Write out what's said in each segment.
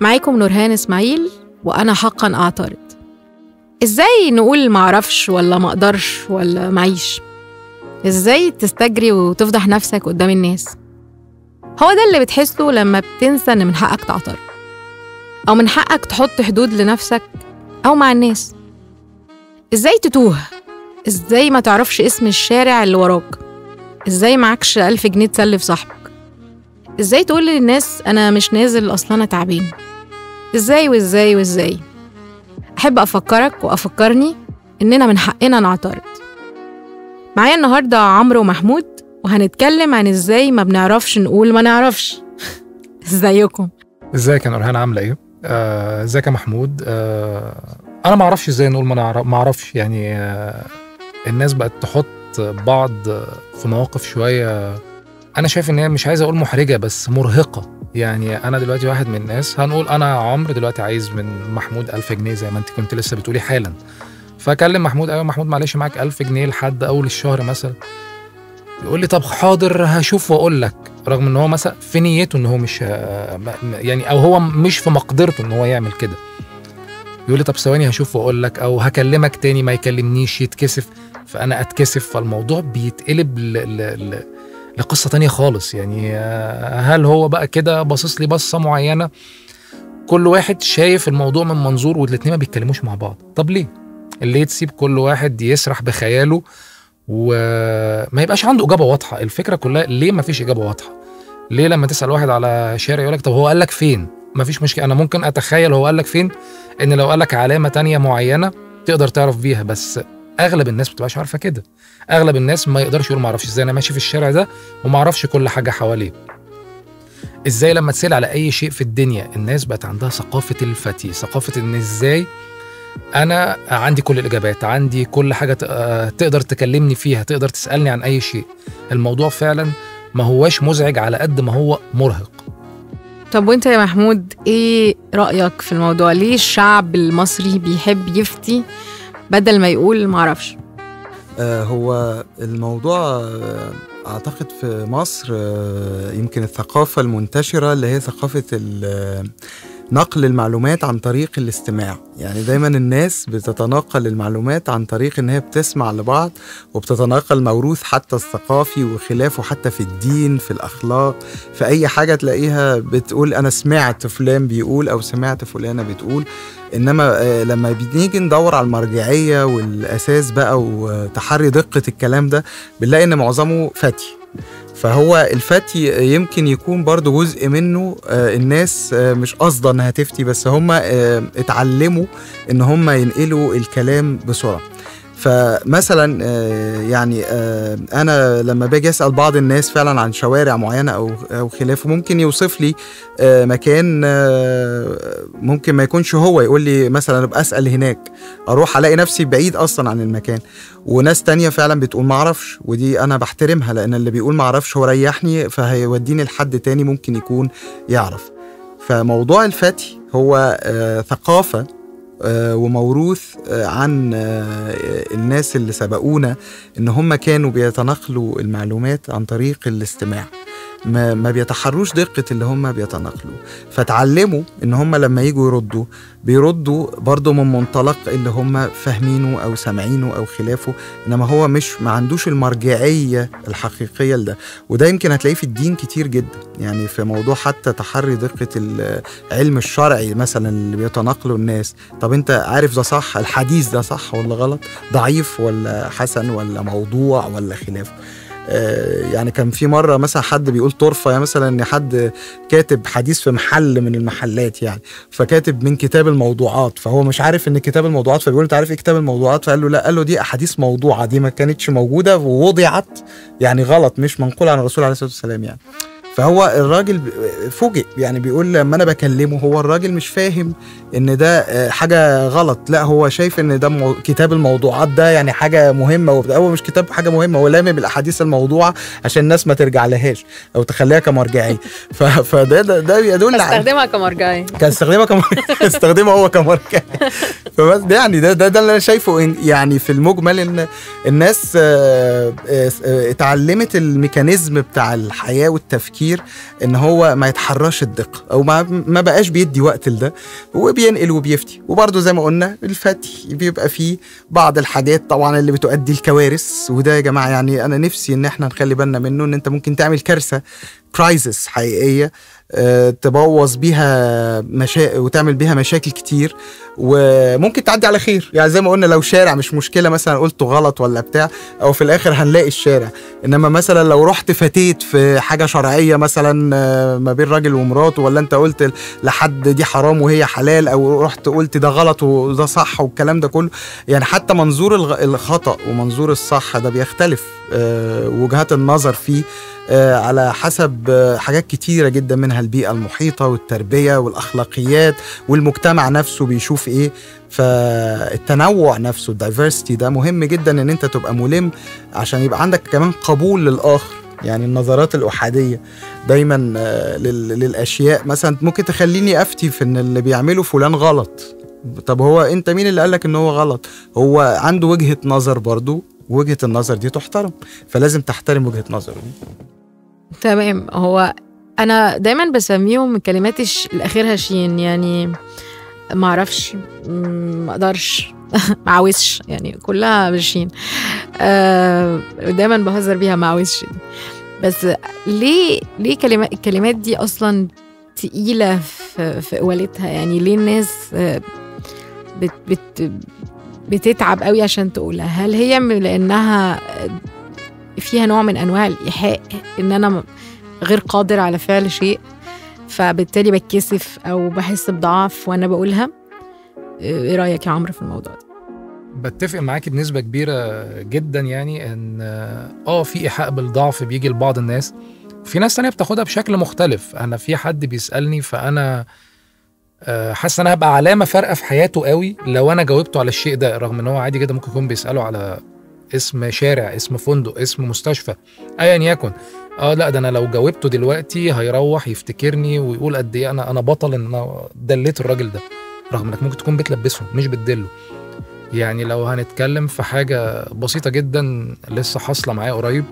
معاكم نورهان اسماعيل وانا حقا اعترض ازاي نقول معرفش ولا مقدرش ولا معيش ازاي تستجري وتفضح نفسك قدام الناس هو ده اللي بتحسه لما بتنسى ان من حقك تعترض او من حقك تحط حدود لنفسك او مع الناس ازاي تتوه ازاي ما تعرفش اسم الشارع اللي وراك ازاي معكش ألف جنيه تسلف صاحبك ازاي تقول للناس انا مش نازل اصلا انا تعبان ازاي وازاي وازاي احب افكرك وافكرني اننا من حقنا نعترض معايا النهارده عمرو ومحمود وهنتكلم عن ازاي ما بنعرفش نقول ما نعرفش ازيكم ازيك يا نورهان عامله ايه؟ آه، ازيك يا محمود؟ آه، انا ما اعرفش ازاي نقول ما نعرف ما اعرفش يعني آه، الناس بقت تحط بعض في مواقف شويه انا شايف ان هي مش عايز اقول محرجه بس مرهقه يعني انا دلوقتي واحد من الناس هنقول انا عمرو دلوقتي عايز من محمود 1000 جنيه زي ما انت كنت لسه بتقولي حالا فاكلم محمود ايوه محمود معلش معاك 1000 جنيه لحد اول الشهر مثلا يقول لي طب حاضر هشوف واقول لك رغم ان هو مثلا في نيته ان هو مش ه- م- م- يعني او هو مش في مقدرته ان هو يعمل كده يقول لي طب ثواني هشوف واقول لك او هكلمك تاني ما يكلمنيش يتكسف فانا اتكسف فالموضوع بيتقلب ل... ل... ل... لقصه تانية خالص يعني آه، هل هو بقى كده باصص لي بصه معينه كل واحد شايف الموضوع من منظور والاتنين ما بيتكلموش مع بعض طب ليه ليه تسيب كل واحد يسرح بخياله وما يبقاش عنده اجابه واضحه الفكره كلها ليه ما فيش اجابه واضحه ليه لما تسال واحد على شارع يقول لك طب هو قال لك فين ما فيش مشكله انا ممكن اتخيل هو قال لك فين ان لو قال لك علامه تانية معينه تقدر تعرف بيها بس اغلب الناس ما بتبقاش عارفه كده اغلب الناس ما يقدرش يقول ما اعرفش ازاي انا ماشي في الشارع ده وما اعرفش كل حاجه حواليه ازاي لما تسال على اي شيء في الدنيا الناس بقت عندها ثقافه الفتي ثقافه ان ازاي انا عندي كل الاجابات عندي كل حاجه ت- آه، تقدر تكلمني فيها تقدر تسالني عن اي شيء الموضوع فعلا ما هواش مزعج على قد ما هو مرهق طب وانت يا محمود ايه رأيك في الموضوع ليه الشعب المصري بيحب يفتي بدل ما يقول معرفش آه، هو الموضوع آه، اعتقد في مصر آه، يمكن الثقافه المنتشره اللي هي ثقافه ال- آه، نقل المعلومات عن طريق الاستماع يعني دايما الناس بتتناقل المعلومات عن طريق ان هي بتسمع لبعض وبتتناقل موروث حتى الثقافي وخلافه حتى في الدين في الاخلاق في اي حاجه تلاقيها بتقول انا سمعت فلان بيقول او سمعت فلانه بتقول انما آه، لما بنيجي ندور على المرجعيه والاساس بقى وتحري دقه الكلام ده بنلاقي ان معظمه فتي فهو الفتي يمكن يكون برضو جزء منه آه، الناس آه، مش قصدا انها تفتي بس هم آه، اتعلموا ان هم ينقلوا الكلام بسرعه فمثلا آه، يعني آه، انا لما باجي اسال بعض الناس فعلا عن شوارع معينه او او خلافه ممكن يوصف لي آه، مكان آه، ممكن ما يكونش هو يقول لي مثلا ابقى اسال هناك اروح الاقي نفسي بعيد اصلا عن المكان وناس تانية فعلا بتقول معرفش ودي انا بحترمها لان اللي بيقول معرفش هو ريحني فهيوديني لحد تاني ممكن يكون يعرف فموضوع الفتي هو آه، ثقافة آه، وموروث آه، عن آه، الناس اللي سبقونا ان هم كانوا بيتناقلوا المعلومات عن طريق الاستماع ما, ما بيتحروش دقة اللي هم بيتناقلوا فتعلموا ان هم لما يجوا يردوا بيردوا برضو من منطلق اللي هم فاهمينه او سامعينه او خلافه انما هو مش ما عندوش المرجعية الحقيقية لده وده يمكن هتلاقيه في الدين كتير جدا يعني في موضوع حتى تحري دقة العلم الشرعي مثلا اللي بيتناقله الناس طب انت عارف ده صح الحديث ده صح ولا غلط ضعيف ولا حسن ولا موضوع ولا خلافه آه، يعني كان في مره مثلا حد بيقول طرفه يعني مثلا ان حد كاتب حديث في محل من المحلات يعني فكاتب من كتاب الموضوعات فهو مش عارف ان كتاب الموضوعات فبيقول انت عارف ايه كتاب الموضوعات فقال له لا قال له دي احاديث موضوعه دي ما كانتش موجوده ووضعت يعني غلط مش منقوله عن الرسول عليه الصلاه والسلام يعني فهو الراجل ب- فوجئ يعني بيقول لما انا بكلمه هو الراجل مش فاهم ان ده آه، حاجه غلط لا هو شايف ان ده مو... كتاب الموضوعات ده يعني حاجه مهمه وبتاع هو مش كتاب حاجه مهمه هو لامم الاحاديث الموضوعه عشان الناس ما ترجع لهاش او تخليها كمرجعيه ف... فده ده, ده يدل على استخدمها كمرجعية كان استخدمها كم... استخدمها هو كماركه فبس ده يعني ده ده, ده اللي انا شايفه إن- يعني في المجمل ان الناس آه، آه، آه، اتعلمت الميكانيزم بتاع الحياه والتفكير ان هو ما يتحرش الدقه او ما ما بقاش بيدي وقت لده وبينقل وبيفتي وبرده زي ما قلنا الفتي بيبقى فيه بعض الحاجات طبعا اللي بتؤدي الكوارث وده يا جماعه يعني انا نفسي ان احنا نخلي بالنا منه ان انت ممكن تعمل كارثه كرايسس حقيقيه آه، تبوظ بيها مشا... وتعمل بيها مشاكل كتير وممكن تعدي على خير يعني زي ما قلنا لو شارع مش مشكله مثلا قلته غلط ولا بتاع او في الاخر هنلاقي الشارع انما مثلا لو رحت فتيت في حاجه شرعيه مثلا آه، ما بين راجل ومراته ولا انت قلت لحد دي حرام وهي حلال او رحت قلت ده غلط وده صح والكلام ده كله يعني حتى منظور الغ- الخطا ومنظور الصح ده بيختلف آه، وجهات النظر فيه آه، على حسب آه، حاجات كتيرة جدا منها البيئة المحيطة والتربية والأخلاقيات والمجتمع نفسه بيشوف إيه فالتنوع نفسه الدايفرستي ده مهم جدا إن أنت تبقى ملم عشان يبقى عندك كمان قبول للآخر يعني النظرات الأحادية دايما آه، لل- للأشياء مثلا ممكن تخليني أفتي في إن اللي بيعمله فلان غلط طب هو أنت مين اللي قالك إن هو غلط هو عنده وجهة نظر برضو وجهة النظر دي تحترم فلازم تحترم وجهة نظره تمام هو انا دايما بسميهم كلمات الش- الاخيرها شين يعني ما اعرفش م- ما اقدرش ما عاوزش يعني كلها بالشين آه دايما بهزر بيها ما عاوزش دي. بس ليه ليه كلمات الكلمات دي اصلا تقيله في في قوالتها يعني ليه الناس آه، بت بت بتتعب قوي عشان تقولها هل هي من- لانها فيها نوع من انواع الايحاء ان انا م- غير قادر على فعل شيء فبالتالي بتكسف او بحس بضعف وانا بقولها ايه رايك يا عمرو في الموضوع ده بتفق معاكي بنسبة كبيرة جدا يعني ان اه في ايحاء بالضعف بيجي لبعض الناس في ناس تانية بتاخدها بشكل مختلف انا في حد بيسألني فانا آه، حاسس ان انا هبقى علامة فارقة في حياته قوي لو انا جاوبته على الشيء ده رغم ان هو عادي جدا ممكن يكون بيسأله على اسم شارع اسم فندق اسم مستشفى ايا يكن اه لا ده انا لو جاوبته دلوقتي هيروح يفتكرني ويقول قد ايه انا انا بطل ان انا دليت الراجل ده رغم انك ممكن تكون بتلبسه مش بتدله يعني لو هنتكلم في حاجة بسيطة جدا لسه حاصلة معايا قريب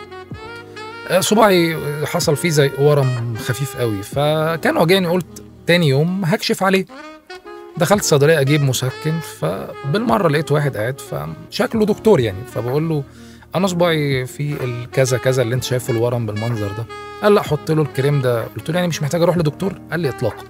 آه، صباعي حصل فيه زي ورم خفيف قوي فكان واجعني قلت تاني يوم هكشف عليه دخلت صيدلية أجيب مسكن فبالمرة لقيت واحد قاعد فشكله دكتور يعني فبقول له أنا صباعي في الكذا كذا اللي أنت شايفه الورم بالمنظر ده قال لا حط له الكريم ده قلت له يعني مش محتاج أروح لدكتور قال لي إطلاقا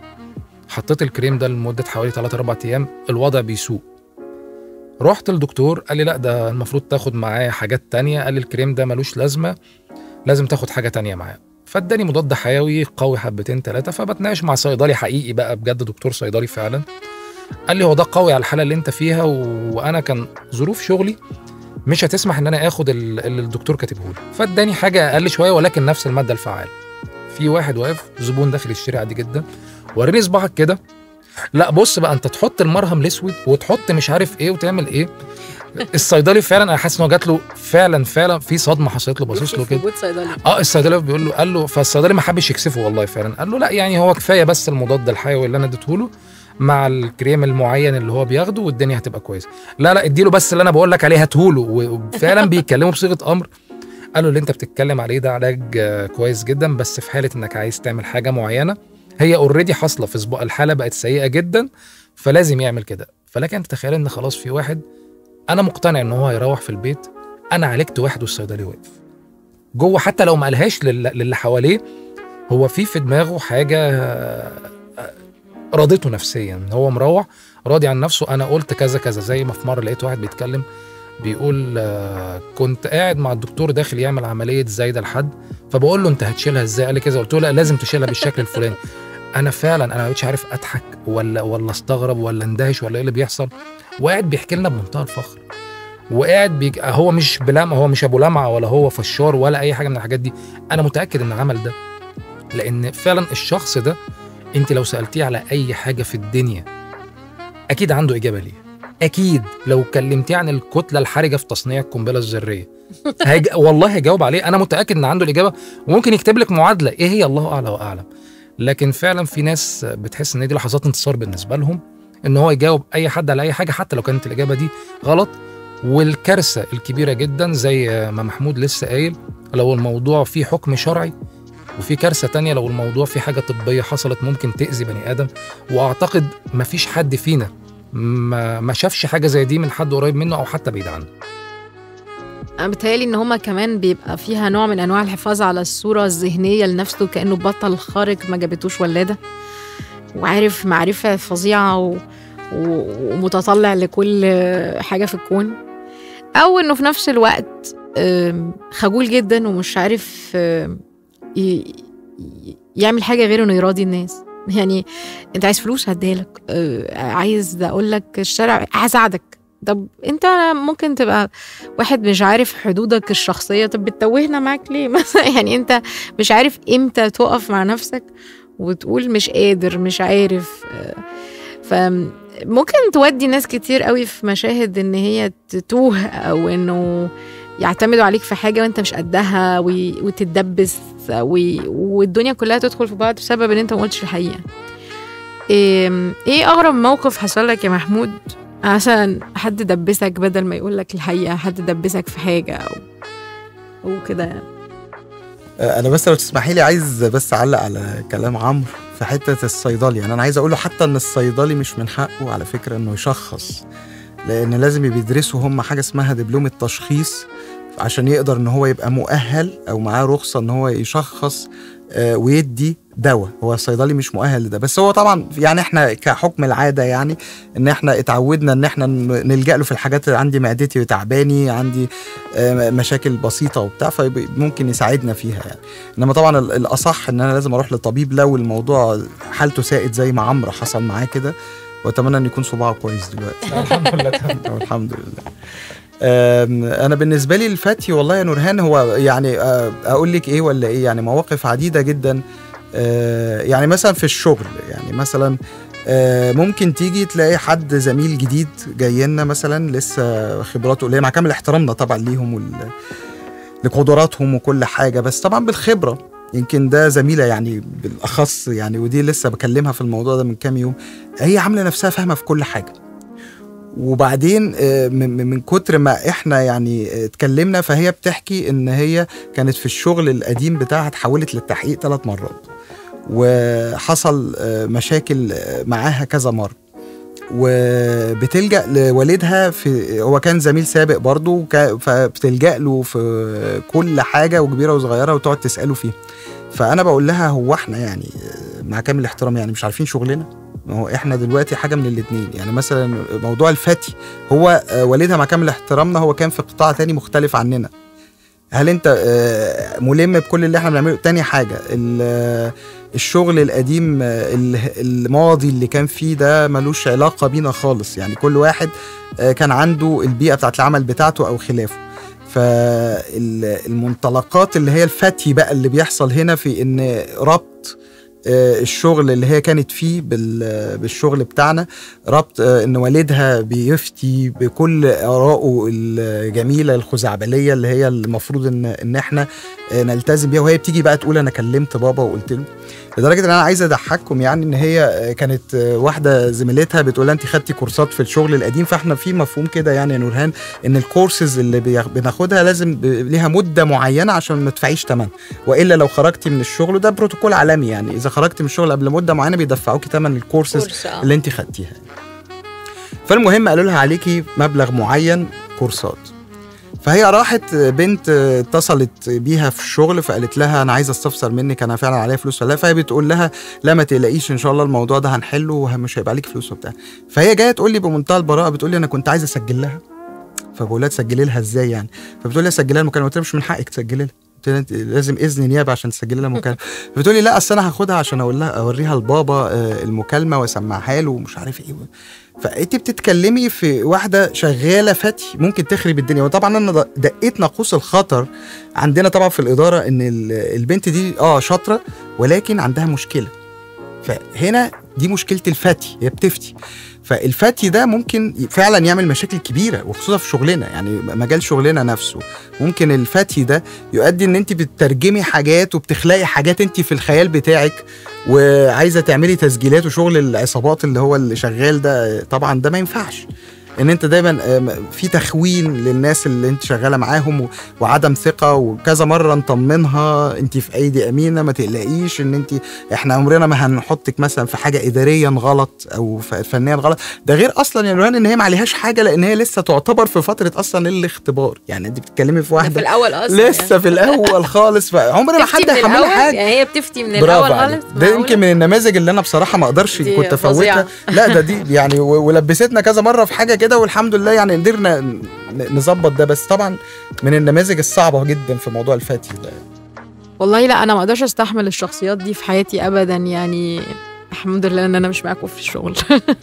حطيت الكريم ده لمدة حوالي 3 4 أيام الوضع بيسوء رحت للدكتور قال لي لا ده المفروض تاخد معاه حاجات تانية قال لي الكريم ده ملوش لازمة لازم تاخد حاجة تانية معاه فاداني مضاد حيوي قوي حبتين ثلاثة فبتناقش مع صيدلي حقيقي بقى بجد دكتور صيدلي فعلا قال لي هو ده قوي على الحالة اللي انت فيها و... وانا كان ظروف شغلي مش هتسمح ان انا اخد ال- اللي الدكتور كاتبه لي فاداني حاجة اقل شوية ولكن نفس المادة الفعالة في واحد واقف زبون داخل يشتري عادي جدا وريني صباعك كده لا بص بقى انت تحط المرهم الاسود وتحط مش عارف ايه وتعمل ايه الصيدلي فعلا انا حاسس ان هو جات له فعلا فعلا في صدمه حصلت له باصص له كده وجود صيدلي اه الصيدلي بيقول له قال له فالصيدلي ما حبش يكسفه والله فعلا قال له لا يعني هو كفايه بس المضاد الحيوي اللي انا اديته له مع الكريم المعين اللي هو بياخده والدنيا هتبقى كويسه لا لا اديله بس اللي انا بقول لك عليه هاتهوله وفعلا بيتكلموا بصيغه امر قالوا اللي انت بتتكلم عليه ده علاج آه، كويس جدا بس في حاله انك عايز تعمل حاجه معينه هي اوريدي حاصله في اسبوع الحاله بقت سيئه جدا فلازم يعمل كده فلكن انت تخيل ان خلاص في واحد انا مقتنع ان هو هيروح في البيت انا عالجت واحد والصيدلي واقف جوه حتى لو ما قالهاش لل- للي حواليه هو في في دماغه حاجه آه، آه، راضته نفسيا هو مروح راضي عن نفسه انا قلت كذا كذا زي ما في مره لقيت واحد بيتكلم بيقول آه، كنت قاعد مع الدكتور داخل يعمل عمليه زايده لحد فبقول له انت هتشيلها ازاي قال لي كذا قلت له لا لازم تشيلها بالشكل الفلاني انا فعلا انا ما بقتش عارف اضحك ولا ولا استغرب ولا اندهش ولا ايه اللي بيحصل وقاعد بيحكي لنا بمنتهى الفخر وقاعد بيج... هو مش بلمع هو مش ابو لمعه ولا هو فشار ولا اي حاجه من الحاجات دي انا متاكد ان عمل ده لان فعلا الشخص ده انت لو سالتيه على اي حاجه في الدنيا اكيد عنده اجابه ليها اكيد لو كلمتيه عن الكتله الحرجه في تصنيع القنبله الذريه هيج... والله هيجاوب عليه انا متاكد ان عنده الاجابه وممكن يكتب لك معادله ايه هي الله اعلى واعلم لكن فعلا في ناس بتحس ان دي لحظات انتصار بالنسبه لهم ان هو يجاوب اي حد على اي حاجه حتى لو كانت الاجابه دي غلط والكارثه الكبيره جدا زي ما محمود لسه قايل لو الموضوع فيه حكم شرعي وفي كارثه تانية لو الموضوع فيه حاجه طبيه حصلت ممكن تاذي بني ادم واعتقد مفيش حد فينا ما, ما شافش حاجه زي دي من حد قريب منه او حتى بعيد عنه انا بتهيألي ان هما كمان بيبقى فيها نوع من انواع الحفاظ على الصوره الذهنيه لنفسه كانه بطل خارق ما جابتوش ولاده وعارف معرفه فظيعه و... و... ومتطلع لكل حاجه في الكون او انه في نفس الوقت آم، خجول جدا ومش عارف آم، ي... ي- يعمل حاجه غير انه يراضي الناس يعني انت عايز فلوس هديها لك آه، عايز اقول لك الشارع هساعدك طب انت ممكن تبقى واحد مش عارف حدودك الشخصيه طب بتتوهنا معاك ليه مثلا يعني انت مش عارف امتى تقف مع نفسك وتقول مش قادر مش عارف آه، فممكن تودي ناس كتير قوي في مشاهد ان هي تتوه او انه يعتمدوا عليك في حاجه وانت مش قدها وي- وتتدبس وي- والدنيا كلها تدخل في بعض بسبب ان انت ما قلتش الحقيقه ايه إيه اغرب موقف حصل لك يا محمود مثلا حد دبسك بدل ما يقول لك الحقيقه حد دبسك في حاجه او او كده يعني. آه، انا بس لو تسمحي لي عايز بس اعلق على كلام عمرو في حته الصيدلي يعني انا عايز اقول له حتى ان الصيدلي مش من حقه على فكره انه يشخص لان لازم بيدرسوا هم حاجه اسمها دبلوم التشخيص عشان يقدر ان هو يبقى مؤهل او معاه رخصه ان هو يشخص آه، ويدي دواء هو الصيدلي مش مؤهل لده بس هو طبعا يعني احنا كحكم العاده يعني ان احنا اتعودنا ان احنا ن- نلجا له في الحاجات اللي عندي معدتي تعباني عندي آه، مشاكل بسيطه وبتاع فممكن يساعدنا فيها يعني انما طبعا ال- الاصح ان انا لازم اروح لطبيب لو الموضوع حالته سائد زي ما عمرو حصل معاه كده واتمنى ان يكون صباعه كويس دلوقتي الحمد لله تمام. الحمد لله أم، انا بالنسبه لي الفتي والله يا نورهان هو يعني أه، اقول لك ايه ولا ايه يعني مواقف عديده جدا أه، يعني مثلا في الشغل يعني مثلا أه، ممكن تيجي تلاقي حد زميل جديد جاي لنا مثلا لسه خبراته قليله مع كامل احترامنا طبعا ليهم وال لقدراتهم وكل حاجه بس طبعا بالخبره يمكن ده زميله يعني بالاخص يعني ودي لسه بكلمها في الموضوع ده من كام يوم هي عامله نفسها فاهمه في كل حاجه وبعدين آه، من من- من كتر ما احنا يعني آه، اتكلمنا فهي بتحكي ان هي كانت في الشغل القديم بتاعها اتحولت للتحقيق ثلاث مرات وحصل آه، مشاكل آه، معاها كذا مره وبتلجأ لوالدها في هو كان زميل سابق برضه وكا- فبتلجأ له في كل حاجة وكبيرة وصغيرة وتقعد تسأله فيها فأنا بقول لها هو احنا يعني آه، مع كامل الاحترام يعني مش عارفين شغلنا ما هو احنا دلوقتي حاجة من الاتنين يعني مثلا موضوع الفتي هو آه، والدها مع كامل احترامنا هو كان في قطاع تاني مختلف عننا هل انت آه، ملم بكل اللي احنا بنعمله تاني حاجة ال- آه، الشغل القديم آه، ال- الماضي اللي كان فيه ده ملوش علاقة بينا خالص يعني كل واحد آه، كان عنده البيئة بتاعت العمل بتاعته أو خلافه فالمنطلقات اللي هي الفتي بقى اللي بيحصل هنا في ان ربط آه، الشغل اللي هي كانت فيه بال- بالشغل بتاعنا ربط آه، ان والدها بيفتي بكل ارائه الجميله الخزعبليه اللي هي المفروض ان ان احنا آه، نلتزم بيها وهي بتيجي بقى تقول انا كلمت بابا وقلت له لدرجه ان انا عايز اضحككم يعني ان هي آه، كانت آه، واحده زميلتها بتقول لها انت خدتي كورسات في الشغل القديم فاحنا في مفهوم كده يعني يا نورهان ان الكورسز اللي بياخ- بناخدها لازم ب- ليها مده معينه عشان ما تدفعيش ثمن والا لو خرجتي من الشغل وده بروتوكول عالمي يعني اذا خرجتي من الشغل قبل مده معينه بيدفعوكي ثمن الكورسز اللي انت خدتيها فالمهم قالوا لها عليكي مبلغ معين كورسات فهي راحت بنت اتصلت بيها في الشغل فقالت لها انا عايزه استفسر منك انا فعلا عليا فلوس ولا لا فهي بتقول لها لا ما تقلقيش ان شاء الله الموضوع ده هنحله ومش هيبقى عليك فلوس وبتاع فهي جايه تقول لي بمنتهى البراءه بتقول لي انا كنت عايزه اسجل لها فبقول لها تسجلي لها ازاي يعني فبتقول لي اسجلي لها المكالمه قلت لها مش من حقك تسجلي لها قلت لها انت لازم اذن نيابه عشان تسجلي لها مكالمه بتقول لي لا اصل انا هاخدها عشان اقول لها اوريها لبابا آه، المكالمه واسمعها له ومش عارف ايه فانت بتتكلمي في واحده شغاله فتي ممكن تخرب الدنيا وطبعا انا د- دقيت ناقوس الخطر عندنا طبعا في الاداره ان ال- البنت دي اه شاطره ولكن عندها مشكله فهنا دي مشكله الفتي هي بتفتي فالفتي ده ممكن فعلا يعمل مشاكل كبيره وخصوصا في شغلنا يعني مجال شغلنا نفسه ممكن الفتي ده يؤدي ان انت بتترجمي حاجات وبتخلقي حاجات انت في الخيال بتاعك وعايزه تعملي تسجيلات وشغل العصابات اللي هو اللي شغال ده طبعا ده ما ينفعش ان انت دايما آم، في تخوين للناس اللي انت شغاله معاهم و- وعدم ثقه وكذا مره نطمنها انت في ايدي امينه ما تقلقيش ان انت احنا عمرنا ما هنحطك مثلا في حاجه اداريا غلط او ف- فنيا غلط ده غير اصلا يا نوران ان هي ما عليهاش حاجه لان هي لسه تعتبر في فتره اصلا الاختبار يعني انت بتتكلمي في ده في واحده الاول اصلا لسه في الاول خالص فعمر ما بتفتي حد من هيحملها الأول؟ حاجه يعني هي بتفتي من برافو الاول عليك خالص ده معقولة؟ يمكن من النماذج اللي انا بصراحه ما اقدرش دي كنت افوتها فظيعة. لا ده دي يعني و- ولبستنا كذا مره في حاجه كده والحمد لله يعني قدرنا ن- نظبط ده بس طبعا من النماذج الصعبه جدا في موضوع الفتي ده والله لا انا ما اقدرش استحمل الشخصيات دي في حياتي ابدا يعني الحمد لله ان انا مش معاكم في الشغل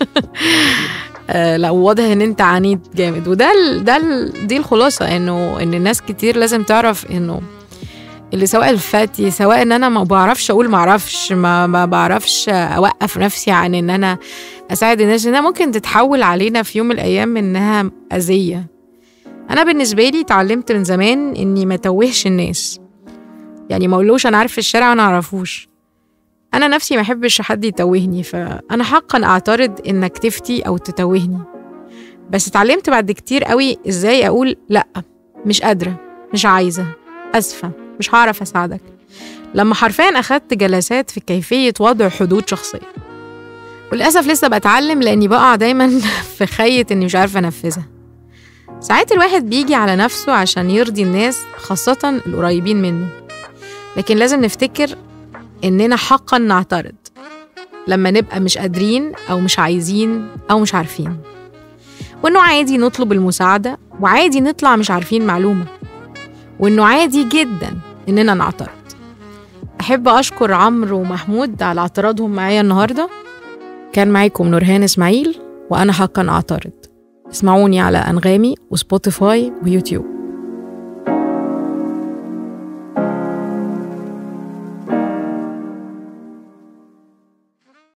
آه لا واضح ان انت عنيد جامد وده ال ده ال دي الخلاصه انه ان الناس كتير لازم تعرف انه اللي سواء الفاتي سواء ان انا ما بعرفش اقول ما اعرفش ما, ما بعرفش اوقف نفسي عن ان انا اساعد الناس انها ممكن تتحول علينا في يوم من الايام انها اذيه انا بالنسبه لي اتعلمت من زمان اني ما توهش الناس يعني ما اقولوش انا عارف الشارع وانا اعرفوش انا نفسي ما احبش حد يتوهني فانا حقا اعترض انك تفتي او تتوهني بس اتعلمت بعد كتير قوي ازاي اقول لا مش قادره مش عايزه اسفه مش هعرف اساعدك لما حرفيا اخدت جلسات في كيفيه وضع حدود شخصيه وللاسف لسه بتعلم لاني بقع دايما في خية اني مش عارفه انفذها ساعات الواحد بيجي على نفسه عشان يرضي الناس خاصة القريبين منه لكن لازم نفتكر إننا حقا نعترض لما نبقى مش قادرين أو مش عايزين أو مش عارفين وإنه عادي نطلب المساعدة وعادي نطلع مش عارفين معلومة وإنه عادي جدا إننا نعترض أحب أشكر عمرو ومحمود على اعتراضهم معايا النهاردة كان معاكم نورهان إسماعيل وأنا حقا أعترض اسمعوني على أنغامي وسبوتيفاي ويوتيوب